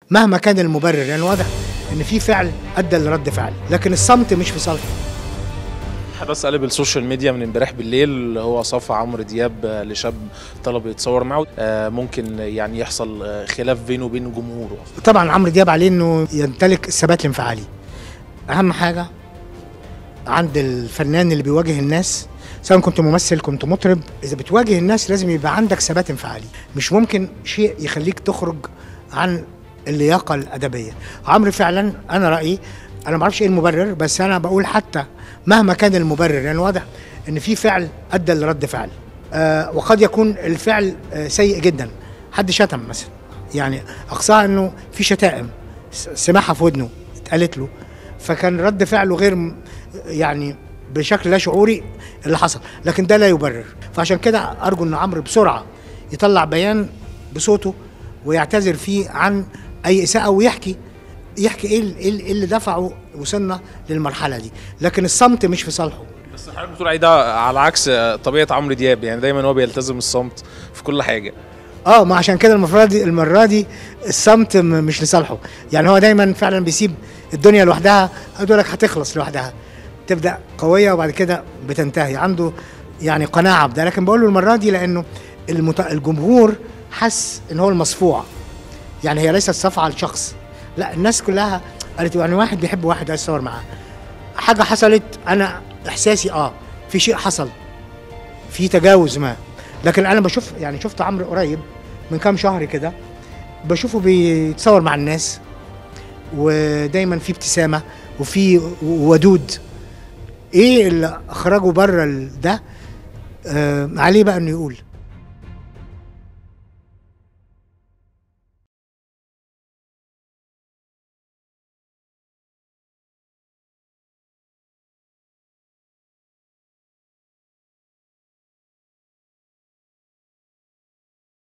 مهما كان المبرر لان يعني واضح ان في فعل ادى لرد فعل لكن الصمت مش في صالحه حدث قلب السوشيال ميديا من امبارح بالليل هو صفى عمرو دياب لشاب طلب يتصور معه آه، ممكن يعني يحصل آه، خلاف بينه وبين جمهوره طبعا عمرو دياب عليه انه يمتلك الثبات الانفعالي اهم حاجه عند الفنان اللي بيواجه الناس سواء كنت ممثل كنت مطرب اذا بتواجه الناس لازم يبقى عندك ثبات انفعالي مش ممكن شيء يخليك تخرج عن اللياقه الادبيه عمرو فعلا انا رايي انا ما اعرفش ايه المبرر بس انا بقول حتى مهما كان المبرر لان يعني واضح ان في فعل ادى لرد فعل آه وقد يكون الفعل آه سيء جدا حد شتم مثلا يعني اقصاها انه في شتائم سمعها في ودنه اتقالت له فكان رد فعله غير يعني بشكل لا شعوري اللي حصل لكن ده لا يبرر فعشان كده ارجو ان عمرو بسرعه يطلع بيان بصوته ويعتذر فيه عن اي اساءه ويحكي يحكي ايه ايه اللي دفعه وصلنا للمرحله دي لكن الصمت مش في صالحه بس حضرتك بتقول عليه ده على عكس طبيعه عمرو دياب يعني دايما هو بيلتزم الصمت في كل حاجه اه ما عشان كده المره دي المره دي الصمت مش لصالحه يعني هو دايما فعلا بيسيب الدنيا لوحدها يقول لك هتخلص لوحدها تبدا قويه وبعد كده بتنتهي عنده يعني قناعه بده لكن بقول له المره دي لانه المت... الجمهور حس ان هو المصفوع يعني هي ليست صفعه لشخص لا الناس كلها قالت يعني واحد بيحب واحد عايز يصور معاه حاجه حصلت انا احساسي اه في شيء حصل في تجاوز ما لكن انا بشوف يعني شفت عمرو قريب من كام شهر كده بشوفه بيتصور مع الناس ودايما في ابتسامه وفي ودود ايه اللي اخرجه بره ده آه عليه بقى انه يقول